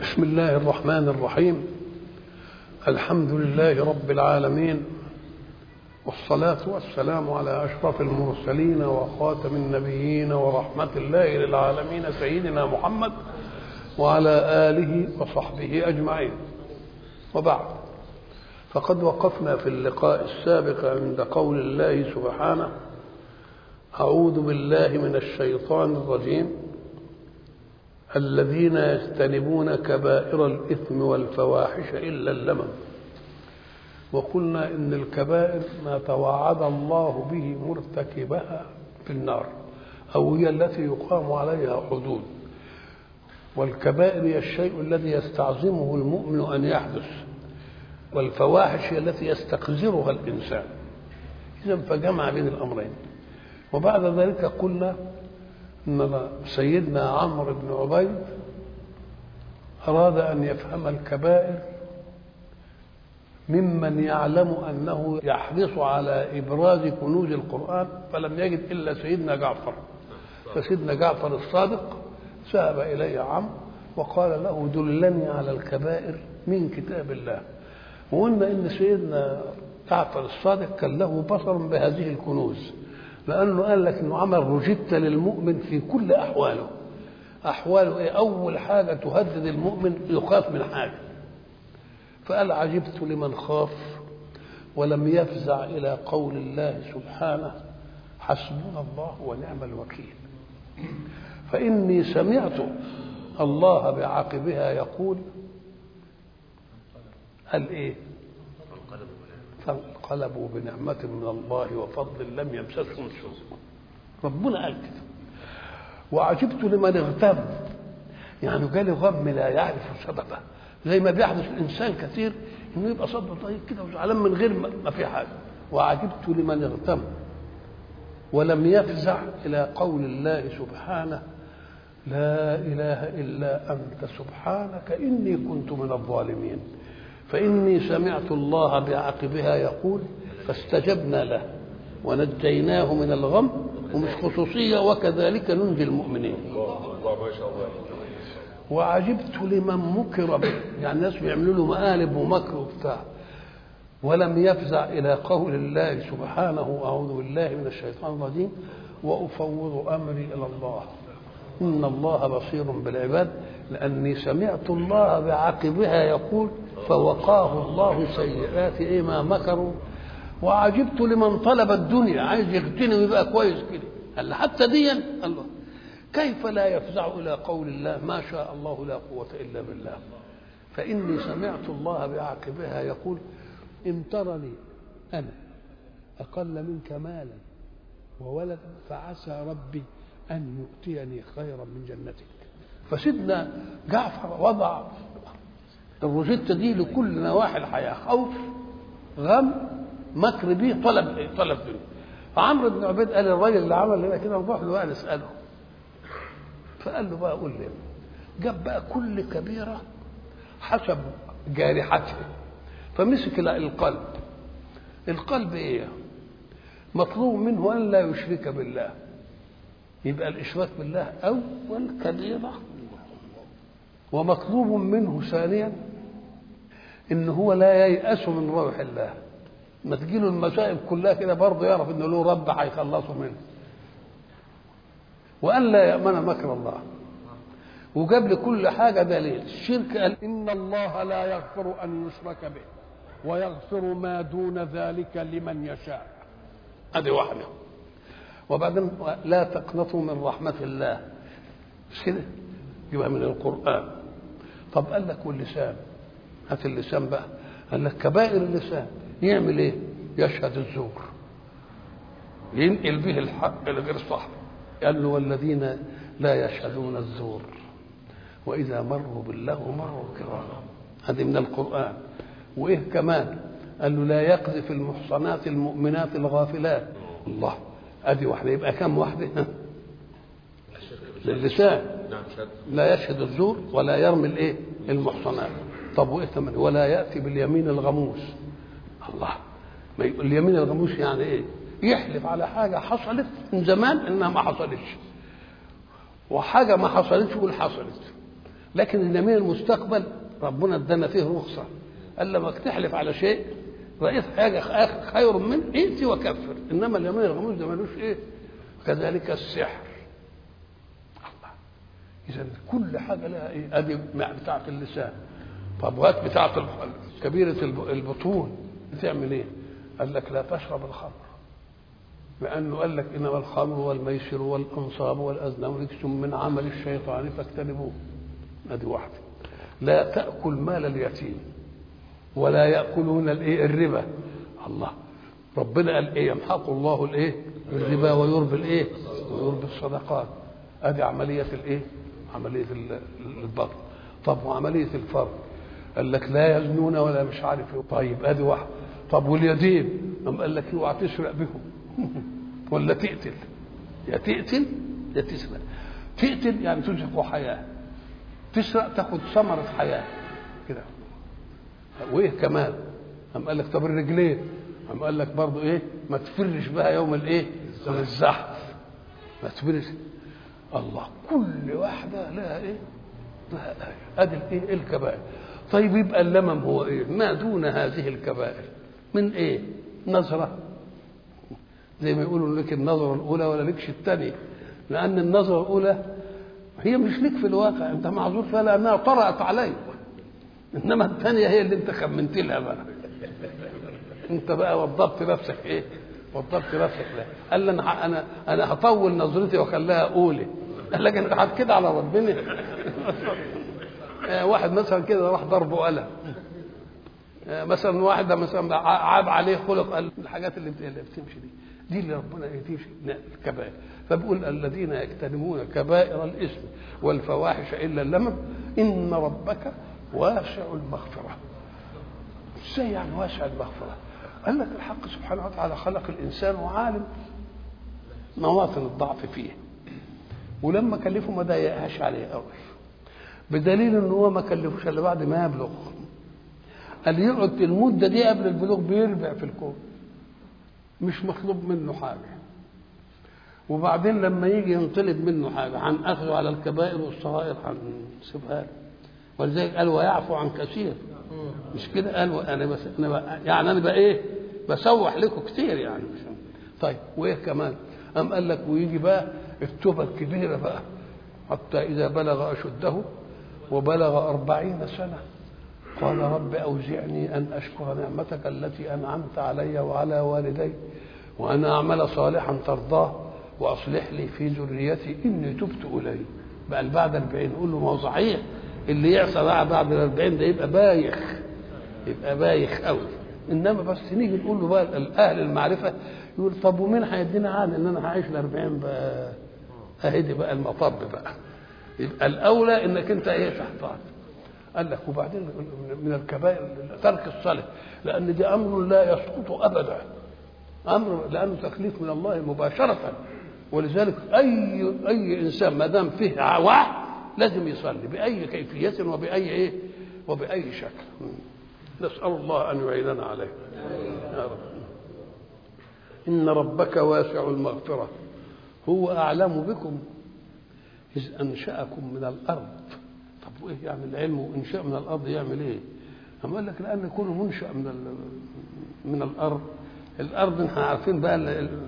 بسم الله الرحمن الرحيم الحمد لله رب العالمين والصلاة والسلام على أشرف المرسلين وخاتم النبيين ورحمة الله للعالمين سيدنا محمد وعلى آله وصحبه أجمعين وبعد فقد وقفنا في اللقاء السابق عند قول الله سبحانه أعوذ بالله من الشيطان الرجيم الذين يجتنبون كبائر الإثم والفواحش إلا اللمم وقلنا إن الكبائر ما توعد الله به مرتكبها في النار أو هي التي يقام عليها حدود والكبائر هي الشيء الذي يستعظمه المؤمن أن يحدث والفواحش هي التي يستقذرها الإنسان إذا فجمع بين الأمرين وبعد ذلك قلنا ان سيدنا عمرو بن عبيد اراد ان يفهم الكبائر ممن يعلم انه يحرص على ابراز كنوز القران فلم يجد الا سيدنا جعفر فسيدنا جعفر الصادق ذهب اليه عمرو وقال له دلني على الكبائر من كتاب الله وقلنا ان سيدنا جعفر الصادق كان له بصر بهذه الكنوز لانه قال لك انه عمل روجيتا للمؤمن في كل احواله احواله ايه اول حاجه تهدد المؤمن يخاف من حاجه فقال عجبت لمن خاف ولم يفزع الى قول الله سبحانه حسبنا الله ونعم الوكيل فاني سمعت الله بعقبها يقول قال ايه فانقلبوا بنعمة من الله وفضل لم يمسسهم سوء ربنا قال كده وعجبت لمن اغتم يعني جالي غم لا يعرف سببه زي ما بيحدث الانسان كثير انه يبقى صدره طيب كده وزعلان من غير ما في حاجه وعجبت لمن اغتم ولم يفزع الى قول الله سبحانه لا اله الا انت سبحانك اني كنت من الظالمين فإني سمعت الله بعقبها يقول فاستجبنا له ونجيناه من الغم ومش خصوصية وكذلك ننجي المؤمنين وعجبت لمن مكر به يعني الناس بيعملوا له مقالب ومكر وبتاع ولم يفزع إلى قول الله سبحانه أعوذ بالله من الشيطان الرجيم وأفوض أمري إلى الله إن الله بصير بالعباد لأني سمعت الله بعقبها يقول فوقاه الله سيئات ايه ما مكروا وعجبت لمن طلب الدنيا عايز يغتني ويبقى كويس كده قال حتى ديا الله كيف لا يفزع الى قول الله ما شاء الله لا قوه الا بالله فاني سمعت الله بعقبها يقول ان ترني انا اقل منك مالا وولدا فعسى ربي ان يؤتيني خيرا من جنتك فسيدنا جعفر وضع الروجيتا دي لكل نواحي الحياه خوف غم مكر بيه طلب طلب دنيا فعمرو بن عبيد قال الراجل اللي عمل لنا كده نروح له بقى نساله فقال له بقى قول لي جاب بقى كل كبيره حسب جارحته فمسك القلب القلب ايه مطلوب منه ان لا يشرك بالله يبقى الاشراك بالله اول كبيره ومطلوب منه ثانيا ان هو لا ييأس من روح الله ما تجيله المصائب كلها كده برضه يعرف ان له رب هيخلصه منه وان لا يأمن مكر الله وجاب لكل حاجه دليل الشرك قال ان الله لا يغفر ان يشرك به ويغفر ما دون ذلك لمن يشاء ادي واحده وبعدين لا تقنطوا من رحمه الله مش كده يبقى من القرآن طب قال لك واللسان هات اللسان بقى قال لك كبائر اللسان يعمل ايه يشهد الزور ينقل به الحق لغير صاحبه قال له والذين لا يشهدون الزور واذا مروا باللغو مروا كراما هذه من القران وايه كمان قال له لا يقذف المحصنات المؤمنات الغافلات الله ادي واحده يبقى كم واحده للسان لا يشهد الزور ولا يرمي الايه المحصنات طب وايه كمان ولا ياتي باليمين الغموس الله ما اليمين الغموس يعني ايه يحلف على حاجه حصلت من زمان انها ما حصلتش وحاجه ما حصلتش يقول حصلت لكن اليمين المستقبل ربنا ادانا فيه رخصه قال لما تحلف على شيء رأيت حاجة خير منه ائتي وكفر إنما اليمين الغموس ده ملوش إيه كذلك السحر الله إذا كل حاجة لها إيه أدي بتاعة اللسان طب وهات بتاعة كبيرة البطون بتعمل إيه؟ قال لك لا تشرب الخمر لأنه قال لك إنما الخمر والميسر والأنصاب والأزلام رجس من عمل الشيطان فاجتنبوه أدي واحدة لا تأكل مال اليتيم ولا يأكلون الإيه الربا الله ربنا قال إيه يمحق الله الإيه الربا ويربي الإيه ويربي الصدقات أدي عملية الإيه عملية البطن طب وعملية الفرد قال لك لا يزنون ولا مش عارف ايه طيب ادي واحد طب واليتيم قام قال لك اوعى تسرق بهم ولا تقتل يا تقتل يا تسرق تقتل يعني تمسك حياه تسرق تاخد ثمرة حياة كده وايه كمان قام قال لك طب الرجلين قام قال لك برضه ايه ما تفرش بها يوم الايه الزحف ما تفرش الله كل واحدة لها ايه لها آية ادي الايه الكبائر طيب يبقى اللمم هو ايه ما دون هذه الكبائر من ايه نظرة زي ما يقولوا لك النظرة الأولى ولا لكش الثانية لأن النظرة الأولى هي مش لك في الواقع أنت معذور فيها لأنها طرأت عليك إنما الثانية هي اللي أنت خمنت لها بقى أنت بقى وضبت نفسك إيه وضبت نفسك لا قال لي أنا أنا أنا هطول نظرتي وأخليها أولى قال لك أنا كده على ربنا واحد مثلا كده راح ضربه قلم مثلا واحده مثلا عاب عليه خلق قال الحاجات اللي بتمشي دي دي اللي ربنا يهديه الكبائر فبيقول الذين يجتنبون كبائر الاثم والفواحش الا اللمم ان ربك واسع المغفره ازاي يعني واسع المغفره قال لك الحق سبحانه وتعالى خلق الانسان وعالم مواطن الضعف فيه ولما كلفه ما ضايقهاش عليه قوي بدليل ان هو ما كلفوش الا بعد ما يبلغ قال يقعد المده دي قبل البلوغ بيربع في الكون مش مطلوب منه حاجه وبعدين لما يجي ينطلب منه حاجه عن اخذه على الكبائر والصغائر هنسيبها له ولذلك قال ويعفو عن كثير مش كده قال انا بس انا بقى يعني انا بقى ايه بسوح لكم كتير يعني مش طيب وايه كمان قام قال لك ويجي بقى التوبه الكبيره بقى حتى اذا بلغ اشده وبلغ أربعين سنة قال رب أوزعني أن أشكر نعمتك التي أنعمت علي وعلى والدي وأن أعمل صالحا ترضاه وأصلح لي في ذريتي إني تبت إلي بقى بعد الأربعين قول له ما هو صحيح اللي يعصى بقى بعد الأربعين ده يبقى بايخ يبقى بايخ قوي إنما بس نيجي نقول له بقى أهل المعرفة يقول طب ومين هيدينا عاد إن أنا هعيش الأربعين بقى أهدي بقى المطب بقى يبقى الاولى انك انت ايه تحتاط قال لك وبعدين من الكبائر ترك الصلاه لان دي امر لا يسقط ابدا امر لانه تكليف من الله مباشره ولذلك اي اي انسان ما دام فيه وعي لازم يصلي باي كيفيه وباي ايه وباي شكل نسال الله ان يعيننا عليه يا رب ان ربك واسع المغفره هو اعلم بكم إذ أنشأكم من الأرض طب وإيه يعني العلم وإنشاء من الأرض يعمل إيه؟ أما قال لك لأن يكون منشأ من من الأرض الأرض احنا عارفين بقى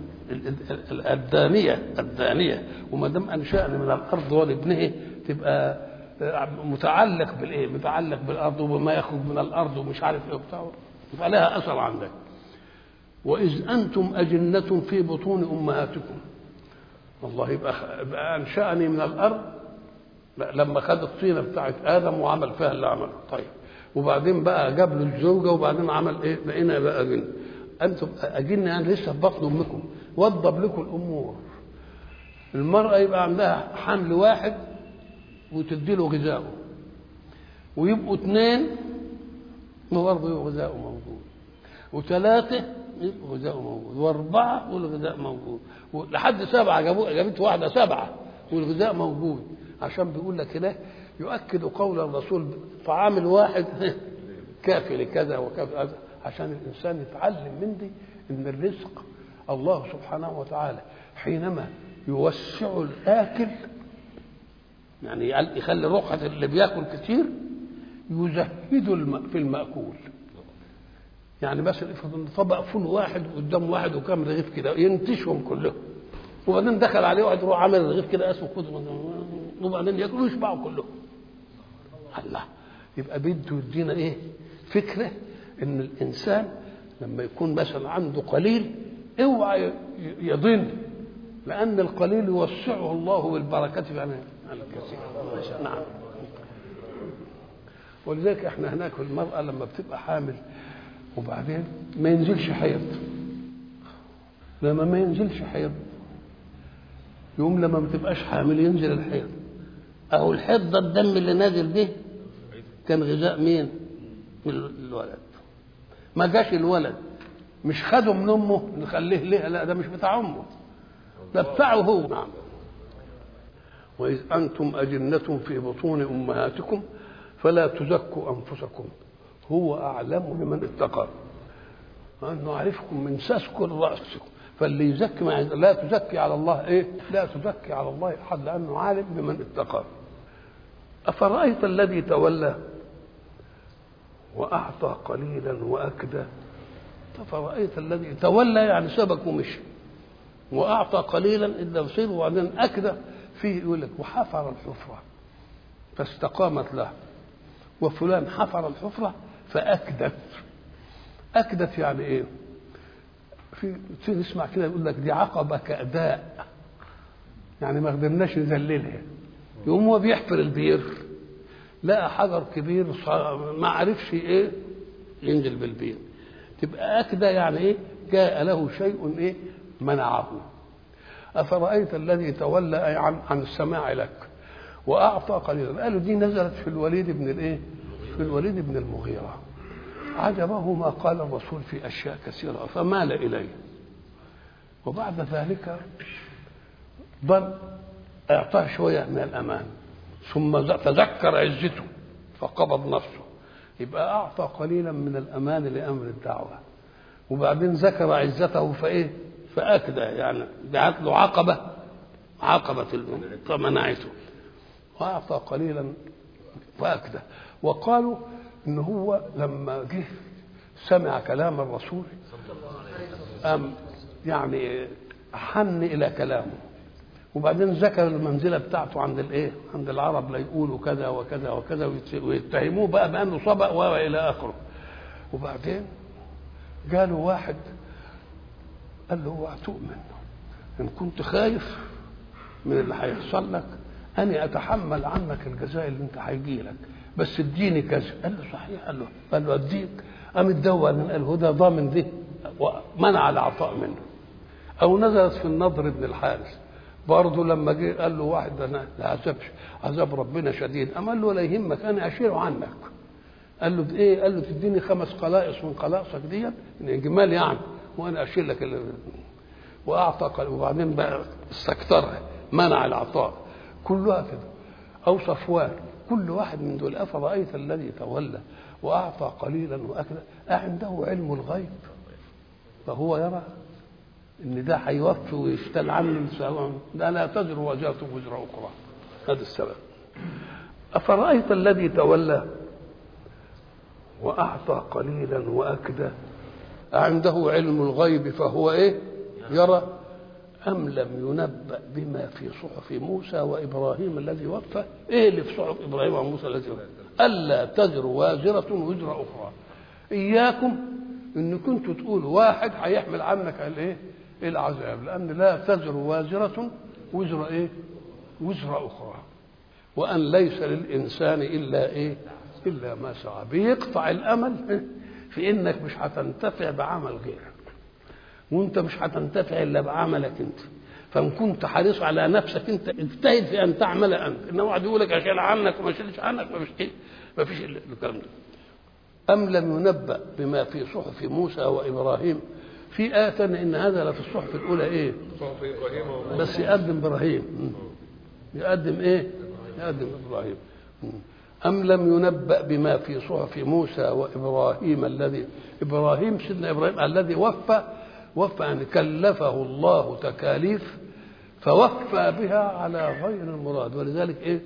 الدانية الدانية وما دام أنشأنا من الأرض ولابنه تبقى متعلق بالإيه؟ متعلق بالأرض وبما يخرج من الأرض ومش عارف إيه وبتاع يبقى لها أثر عندك وإذ أنتم أجنة في بطون أمهاتكم الله يبقى, يبقى انشأني من الارض لما خد الطينه بتاعت ادم وعمل فيها اللي عمله طيب وبعدين بقى جاب له الزوجه وبعدين عمل ايه بقينا بقى اجن انتم اجن يعني لسه في بطن امكم وضب لكم الامور المراه يبقى عندها حمل واحد وتدي له غذائه ويبقوا اثنين برضه يبقى غذائه موجود وثلاثه يبقى غذائه موجود واربعه والغذاء موجود لحد سبعه جابوا جابت واحده سبعه والغذاء موجود عشان بيقول لك هناك يؤكد قول الرسول طعام الواحد كافي لكذا وكذا عشان الانسان يتعلم من دي ان الرزق الله سبحانه وتعالى حينما يوسع الاكل يعني يخلي رقعة اللي بياكل كتير يزهد الم... في المأكول يعني مثلا افرض ان طبق فول واحد قدام واحد وكام رغيف كده ينتشهم كلهم وبعدين دخل عليه واحد يروح عامل رغيف كده اسمه خد وبعدين ياكلوا ويشبعوا كلهم الله يبقى بده يدينا ايه فكره ان الانسان لما يكون مثلا عنده قليل اوعى يضن لان القليل يوسعه الله بالبركه يعني الكثير نعم ولذلك احنا هناك المراه لما بتبقى حامل وبعدين ما ينزلش حيض لما ما ينزلش حيض يوم لما ما تبقاش حامل ينزل الحيض اهو الحيض ده الدم اللي نازل ده كان غذاء مين الولد ما جاش الولد مش خده من امه نخليه ليه لا ده مش بتاع امه ده بتاعه هو نعم وإذ أنتم أجنة في بطون أمهاتكم فلا تزكوا أنفسكم هو أعلم بمن اتقى أنه عرفكم من سسكن رأسكم فاللي يزكي ما لا تزكي على الله إيه لا تزكي على الله أحد لأنه عالم بمن اتقى أفرأيت الذي تولى وأعطى قليلا وأكدى فرأيت الذي تولى يعني سبك ومشي وأعطى قليلا إلا بصير وبعدين أكدى فيه يقول لك وحفر الحفرة فاستقامت له وفلان حفر الحفرة فأكدت أكدت يعني إيه؟ في نسمع كده يقول لك دي عقبة كأداء يعني ما قدرناش نذللها يقوم هو بيحفر البير لقى حجر كبير ما عرفش ايه ينزل بالبير تبقى أكدى يعني ايه جاء له شيء ايه منعه أفرأيت الذي تولى أي عن, عن السماع لك وأعطى قليلا قالوا دي نزلت في الوليد بن الإيه في الوليد بن المغيرة عجبه ما قال الرسول في أشياء كثيرة فمال إليه وبعد ذلك ضل أعطاه شوية من الأمان ثم تذكر عزته فقبض نفسه يبقى أعطى قليلا من الأمان لأمر الدعوة وبعدين ذكر عزته فإيه فأكدى يعني جعلت له عقبة عقبة فمنعته وأعطى قليلا فأكدى وقالوا إن هو لما جه سمع كلام الرسول أم يعني حن إلى كلامه وبعدين ذكر المنزله بتاعته عند الايه؟ عند العرب لا يقولوا كذا وكذا وكذا ويتهموه بقى بانه سبق والى اخره. وبعدين قالوا واحد قال له اوعى تؤمن ان كنت خايف من اللي هيحصل لك اني اتحمل عنك الجزاء اللي انت هيجي لك بس اديني كذا قال له صحيح قال له قال له اديك قام اتدور من الهدى ضامن ده ومنع العطاء منه او نزلت في النضر بن الحارث برضه لما جه قال له واحد انا لا عذبش عذاب ربنا شديد قام قال له لا يهمك انا اشيل عنك قال له ايه قال له تديني خمس قلائص من قلائصك ديت جمال يعني وانا اشيل لك ال... واعطى وبعدين بقى استكترها منع العطاء كلها كده او صفوان كل واحد من دول افرايت الذي تولى واعطى قليلا واكل اعنده علم الغيب فهو يرى ان ده هيوفي ويشتل عنه سواء ده لا تزر وزاره وزر اخرى هذا السبب افرايت الذي تولى واعطى قليلا واكدى عنده علم الغيب فهو ايه يرى ام لم ينبا بما في صحف موسى وابراهيم الذي وفى ايه اللي في صحف ابراهيم وموسى الذي وفى الا تزر وازره وزر اخرى اياكم ان كنتوا تقولوا واحد هيحمل عنك الايه العذاب لان لا تزر وازره وزر ايه وزر اخرى وان ليس للانسان الا ايه الا ما سعى بيقطع الامل في انك مش هتنتفع بعمل غيرك وانت مش هتنتفع الا بعملك انت فان كنت حريص على نفسك انت اجتهد في ان تعمل انت انما واحد يقول لك اشيل عنك وما اشيلش عنك ما فيش ايه ما فيش الكلام ده ام لم ينبأ بما في صحف موسى وابراهيم في آية تانية إن هذا لفي الصحف الأولى إيه؟ صحف إبراهيم بس يقدم إبراهيم يقدم إيه؟ يقدم إبراهيم أم لم ينبأ بما في صحف موسى وإبراهيم الذي إبراهيم سيدنا إبراهيم الذي وفى وفى يعني كلفه الله تكاليف فوفى بها على غير المراد ولذلك إيه؟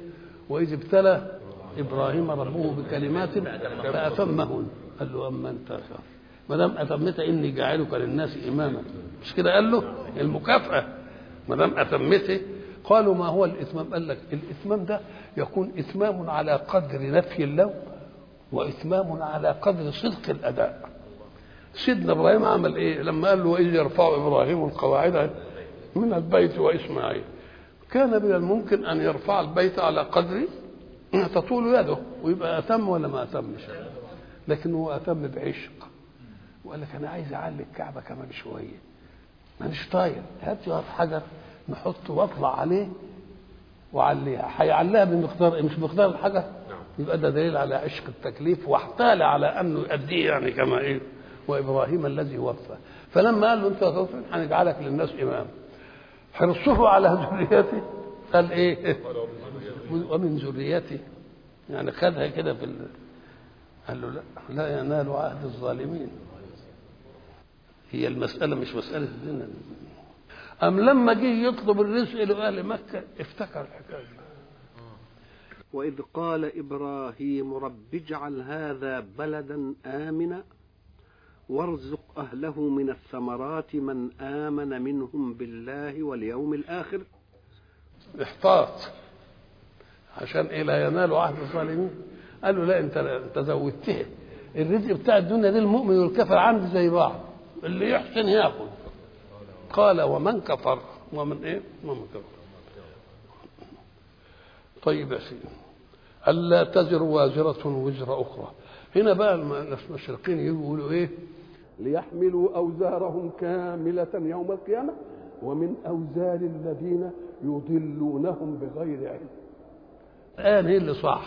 واذ ابتلى ابراهيم ربه بكلمات فاتمهن قال له اما انت ما دام اتمت اني جاعلك للناس اماما مش كده قال له المكافاه ما دام اتمته قالوا ما هو الاتمام قال لك الاتمام ده يكون اتمام على قدر نفي اللوم واتمام على قدر صدق الاداء سيدنا ابراهيم عمل ايه لما قال له واذ يرفع ابراهيم القواعد من البيت واسماعيل كان من الممكن ان يرفع البيت على قدر تطول يده ويبقى اتم ولا ما اتمش لكن هو اتم بعشق وقال لك انا عايز اعلي الكعبه كمان شويه مانيش طاير هات يا حجر نحطه واطلع عليه وعليها هيعليها بمقدار مش بمقدار الحجر يبقى ده دليل على عشق التكليف واحتال على انه يؤديه يعني كما ايه وابراهيم الذي وفى فلما قال له انت توفي هنجعلك للناس امام حرصه على ذريته قال ايه ومن ذريتي يعني خدها كده في ال... قال له لا لا ينال عهد الظالمين هي المسألة مش مسألة الدين أم لما جه يطلب الرزق لأهل مكة افتكر الحكاية وإذ قال إبراهيم رب اجعل هذا بلدا آمنا وارزق أهله من الثمرات من آمن منهم بالله واليوم الآخر احتاط عشان ايه لا ينال عهد الظالمين قال له لا انت انت زودتها الرزق بتاع الدنيا دي المؤمن والكافر عندي زي بعض اللي يحسن ياخذ قال ومن كفر ومن ايه ومن كفر طيب يا سيدي ألا تزر وازرة وزر أخرى هنا بقى المشرقين يقولوا إيه ليحملوا أوزارهم كاملة يوم القيامة ومن أوزار الذين يضلونهم بغير علم الآن هي اللي صح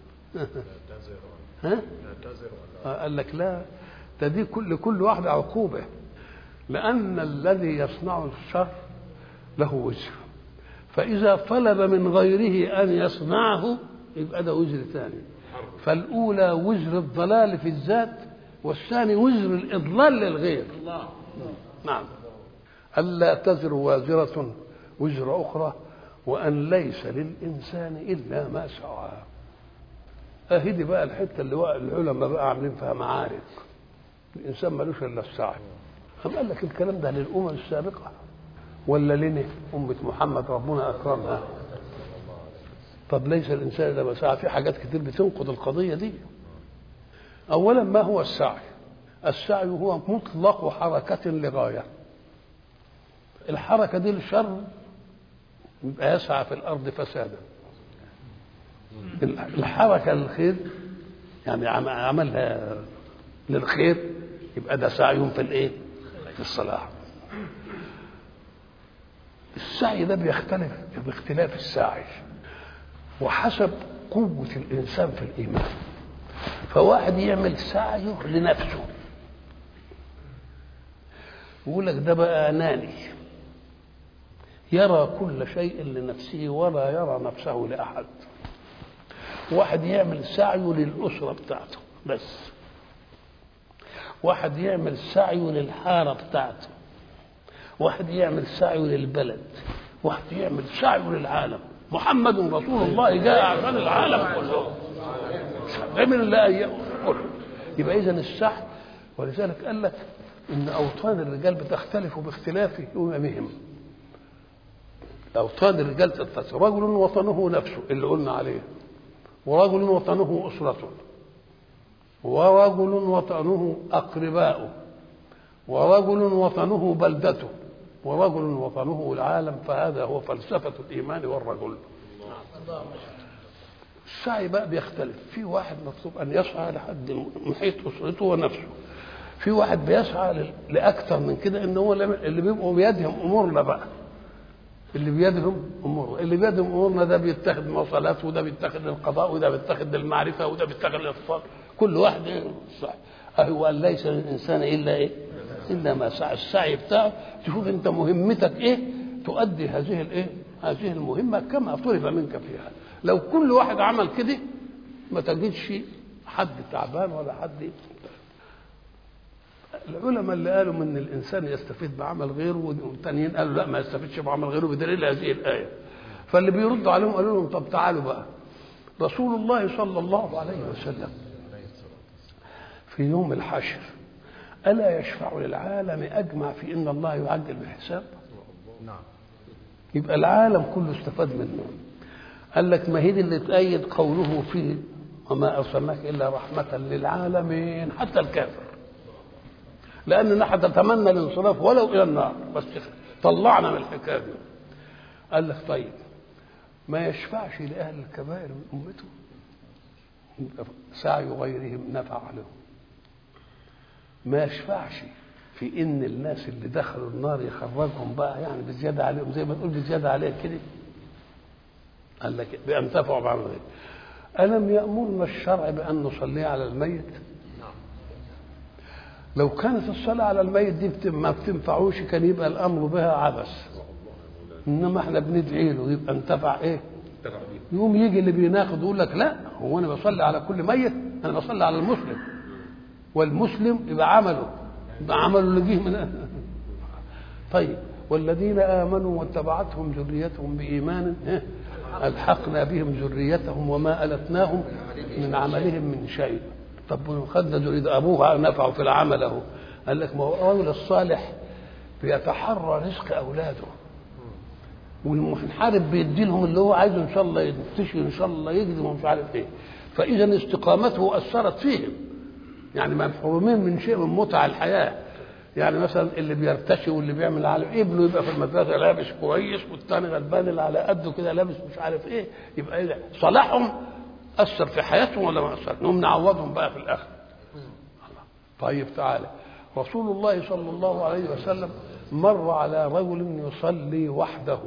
ها؟ قال لك لا ده دي كل كل واحدة عقوبة لأن الذي يصنع الشر له وزر فإذا طلب من غيره أن يصنعه يبقى ده وزر ثاني فالأولى وزر الضلال في الذات والثاني وزر الإضلال للغير الله نعم ألا تزر وازرة وزر أخرى وأن ليس للإنسان إلا ما سعى أهدي بقى الحتة اللي العلماء بقى عاملين فيها معارك الإنسان ملوش إلا السعي أم قال لك الكلام ده للأمم السابقة ولا لنا أمة محمد ربنا أكرمها طب ليس الإنسان إلا ما سعى في حاجات كتير بتنقض القضية دي أولا ما هو السعي السعي هو مطلق حركة لغاية الحركة دي للشر يبقى يسعى في الأرض فسادا الحركة للخير يعني عملها للخير يبقى ده سعي في الايه؟ في الصلاح. السعي ده بيختلف باختلاف الساعي وحسب قوة الإنسان في الإيمان. فواحد يعمل سعيه لنفسه. يقول لك ده بقى أناني. يرى كل شيء لنفسه ولا يرى نفسه لأحد. واحد يعمل سعيه للأسرة بتاعته بس. واحد يعمل سعيه للحارة بتاعته واحد يعمل سعيه للبلد واحد يعمل سعيه للعالم محمد رسول الله جاء عشان العالم كله عمل الله كله يبقى اذا السعي ولذلك قال لك ان اوطان الرجال بتختلف باختلاف اممهم اوطان الرجال تختلف رجل وطنه نفسه اللي قلنا عليه ورجل وطنه اسرته ورجل وطنه أقرباؤه ورجل وطنه بلدته ورجل وطنه العالم فهذا هو فلسفة الإيمان والرجل السعي بقى بيختلف في واحد مطلوب أن يسعى لحد محيط أسرته ونفسه في واحد بيسعى لأكثر من كده إن هو اللي بيبقوا بيدهم أمورنا بقى اللي بيدهم امور اللي بيدهم امورنا ده بيتخذ مواصلات وده بيتخذ للقضاء وده بيتخذ للمعرفه وده بيتخذ للفقر كل واحد إيه صح هو أن ليس للإنسان إلا إيه؟ إلا ما سعى السعي بتاعه تشوف أنت مهمتك إيه؟ تؤدي هذه الإيه؟ هذه المهمة كما طلب منك فيها لو كل واحد عمل كده ما تجدش حد تعبان ولا حد العلماء اللي قالوا من الانسان يستفيد بعمل غيره والتانيين قالوا لا ما يستفيدش بعمل غيره بدليل هذه الايه فاللي بيردوا عليهم قالوا لهم طب تعالوا بقى رسول الله صلى الله عليه وسلم في يوم الحشر ألا يشفع للعالم أجمع في إن الله يعجل بالحساب نعم يبقى العالم كله استفاد منه قال لك ما هي دي اللي تأيد قوله فيه وما أرسلناك إلا رحمة للعالمين حتى الكافر لأن نحن نتمنى الانصراف ولو إلى النار بس طلعنا من الحكاية دي قال لك طيب ما يشفعش لأهل الكبائر من أمته يبقى سعي غيرهم نفع لهم ما يشفعش في ان الناس اللي دخلوا النار يخرجهم بقى يعني بزياده عليهم زي ما تقول بزياده عليهم كده قال لك بان تفعوا بعمل غير الم يامرنا الشرع بان نصلي على الميت لو كانت الصلاه على الميت دي بت- ما بتنفعوش كان يبقى الامر بها عبث انما احنا بندعي له يبقى انتفع ايه اتفق بيه يوم يجي اللي بيناقض يقول لك لا هو انا بصلي على كل ميت انا بصلي على المسلم والمسلم يبقى عمله يبقى عمله اللي جه من طيب والذين امنوا واتبعتهم ذريتهم بايمان ها، الحقنا بهم ذريتهم وما التناهم من عملهم من شيء طب خدنا ذرية ابوها نفعه في العمل اهو قال لك ما هو الرجل الصالح بيتحرى رزق اولاده والمنحرف بيدي لهم اللي هو عايزه ان شاء الله ينتشي ان شاء الله يكذب ومش عارف ايه فاذا استقامته اثرت فيهم يعني محرومين من شيء من متع الحياه يعني مثلا اللي بيرتشي واللي بيعمل على ابنه يبقى في المدرسه لابس كويس والثاني غلبان اللي على قده كده لابس مش عارف ايه يبقى إيه صلاحهم اثر في حياتهم ولا ما اثر؟ نقوم نعوضهم بقى في الاخر طيب تعالى رسول الله صلى الله عليه وسلم مر على رجل يصلي وحده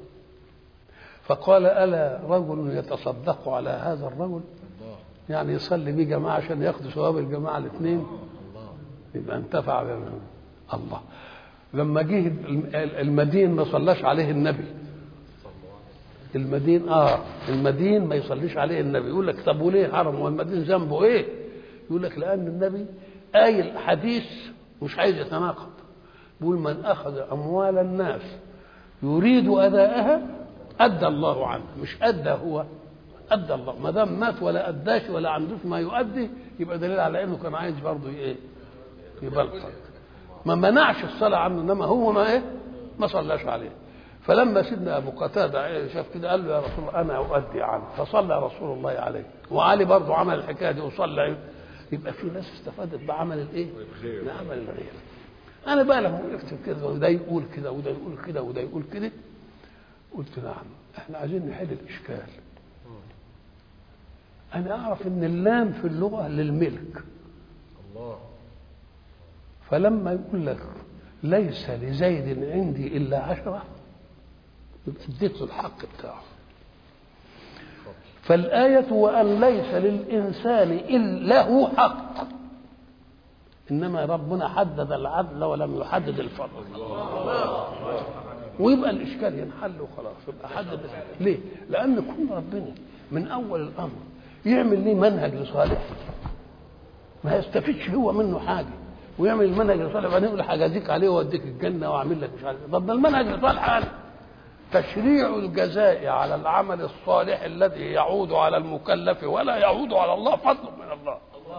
فقال ألا رجل يتصدق على هذا الرجل يعني يصلي بيه جماعة عشان ياخدوا ثواب الجماعة الاثنين يبقى انتفع بهم الله لما جه المدين ما صلاش عليه النبي المدين اه المدين ما يصليش عليه النبي يقول لك طب وليه حرم والمدين ذنبه ايه يقول لك لان النبي قايل حديث مش عايز يتناقض بيقول من اخذ اموال الناس يريد اداءها ادى الله عنه مش ادى هو ادى الله ما دام مات ولا اداش ولا عندوش ما يؤدي يبقى دليل على انه كان عايز برضه ايه يبلطج ما منعش الصلاه عنه انما هو ما ايه ما صلاش عليه فلما سيدنا ابو قتاده شاف كده قال له يا رسول الله انا اؤدي عنه فصلى رسول الله عليه وعلي برضه عمل الحكايه دي وصلى يبقى في ناس استفادت بعمل الايه؟ بعمل الغير انا بقى لما وقفت كده وده يقول كده وده يقول كده وده يقول كده قلت نعم احنا عايزين نحل الاشكال انا اعرف ان اللام في اللغه للملك الله فلما يقول لك ليس لزيد عندي الا عشره يبقى اديت له الحق بتاعه فالآية وأن ليس للإنسان إلا له حق إنما ربنا حدد العدل ولم يحدد الفضل ويبقى الإشكال ينحل وخلاص يبقى حدد ليه؟ لأن كل ربنا من أول الأمر يعمل ليه منهج لصالح ما يستفيدش هو منه حاجة ويعمل المنهج لصالح بعدين يقول هجازيك عليه وأوديك الجنة وأعمل لك مش عارف إيه. طب ده المنهج لصالح أنا تشريع الجزاء على العمل الصالح الذي يعود على المكلف ولا يعود على الله فضل من الله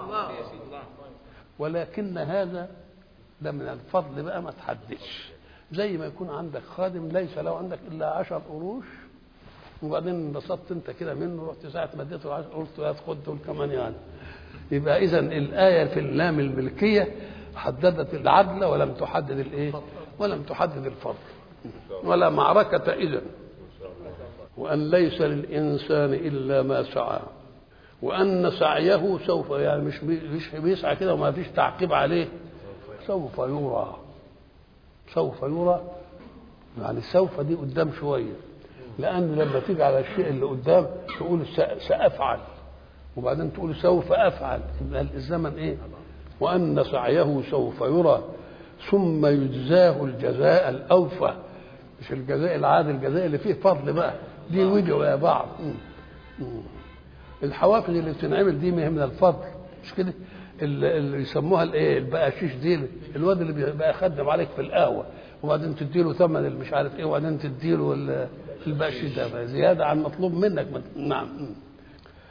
ولكن هذا ده من الفضل بقى ما تحددش زي ما يكون عندك خادم ليس له عندك الا عشر قروش وبعدين انبسطت انت كده منه رحت ساعه ما اديته العشر قلت له خد دول كمان يعني يبقى اذا الايه في اللام الملكيه حددت العدل ولم تحدد الايه؟ ولم تحدد الفضل ولا معركة إذا وأن ليس للإنسان إلا ما سعى وأن سعيه سوف يعني مش بي- مش بيسعى كده وما فيش تعقيب عليه سوف يرى سوف يرى يعني سوف دي قدام شوية لأن لما تيجي على الشيء اللي قدام تقول س- سأفعل وبعدين تقول سوف أفعل يبقى الزمن إيه وأن سعيه سوف يرى ثم يجزاه الجزاء الأوفى مش الجزاء العادي الجزاء اللي فيه فضل بقى دي وجه يا بعض مم. مم. الحوافز اللي بتنعمل دي من الفضل مش كده اللي اللي يسموها الايه البقاشيش دي الواد اللي بيبقى يخدم عليك في القهوه وبعدين تديله ثمن اللي مش عارف ايه وبعدين تديله ال- البقشيش ده زياده عن مطلوب منك نعم مم.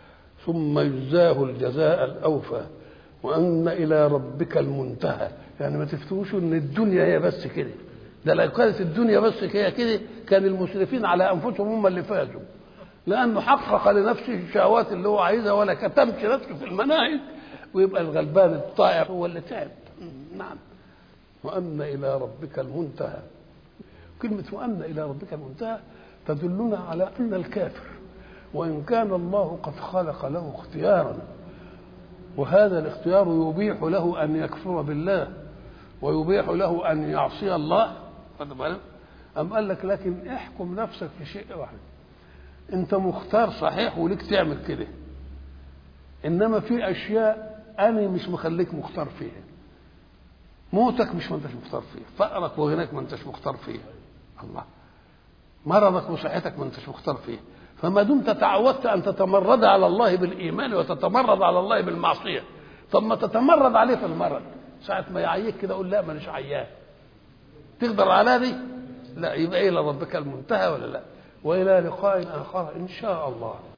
ثم يجزاه الجزاء الأوفى وأن إلى ربك المنتهى يعني ما تفتوش إن الدنيا هي بس كده ده لو كانت الدنيا بس هي كده كان المسرفين على أنفسهم هم اللي فازوا لأنه حقق لنفسه الشهوات اللي هو عايزها ولا كتمش نفسه في المناهج ويبقى الغلبان الطائع هو اللي تعب نعم وأن إلى ربك المنتهى كلمة وأن إلى ربك المنتهى تدلنا على أن الكافر وإن كان الله قد خلق له اختيارا وهذا الاختيار يبيح له أن يكفر بالله ويبيح له أن يعصي الله خد بالك؟ أم قال لك لكن احكم نفسك في شيء واحد أنت مختار صحيح وليك تعمل كده إنما في أشياء أنا مش مخليك مختار فيها موتك مش ما انتش مختار فيه فقرك وغناك ما انتش مختار فيه الله مرضك وصحتك ما انتش مختار فيه فما دمت تعودت ان تتمرد على الله بالايمان وتتمرد على الله بالمعصيه طب ما تتمرد عليه في المرض ساعه ما يعيك كده قول لا مانيش عيان تقدر على دي لا يبقى الى ربك المنتهى ولا لا والى لقاء اخر ان شاء الله